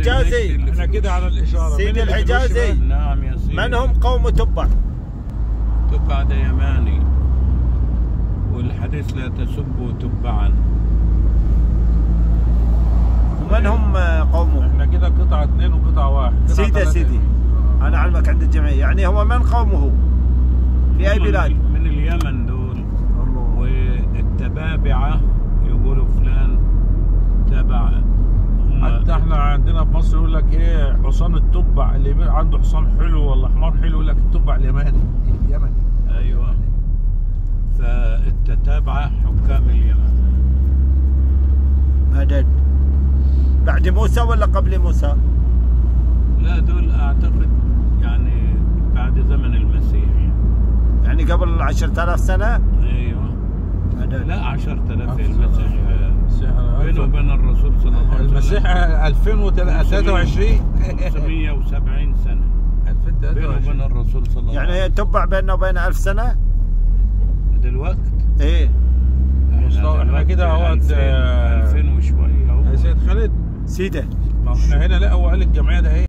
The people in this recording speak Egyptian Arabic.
الحجازي. اللي احنا في كده على الاشاره سيدي مين اللي في الحجازي. الوش بقى؟ نعم يا سيدي من هم قوم تبع تبع ده يماني والحديث لا تسبوا تبعا ومن هم قومه احنا كده قطعه اثنين وقطعه واحد قطعة سيدي ثلاثة. سيدي انا علمك عند الجميع يعني هو من قومه في اي هم بلاد من- من اليمن دول الله والتبابعة يقولوا فلان تبع هم حتى احنا عندنا في مصر يقول لك ايه حصان التبع اللي يبقى عنده حصان حلو ولا حمار حلو يقول لك التبع اليماني اليمني ايوه فالتتابعة حكام اليمن مدد بعد موسى ولا قبل موسى لا دول اعتقد يعني بعد زمن المسيح يعني قبل 10000 سنة ايوه مدد لا 10000 المسيح المسيح بينه وبين الرسول صلى الله عليه وسلم المسيح 2023 570 سنة بينه وبين 2023 الرسول صلى الله عليه يعني وسلم تبع بيننا وبين 1000 سنة دلوقتي ايه مصطفى، احنا دلوقتي كده اهوت، 2000 آه، 2000 وشوية يا اهو سيد خالد سيدة ما احنا هنا لا هو قال الجمعيه ده ايه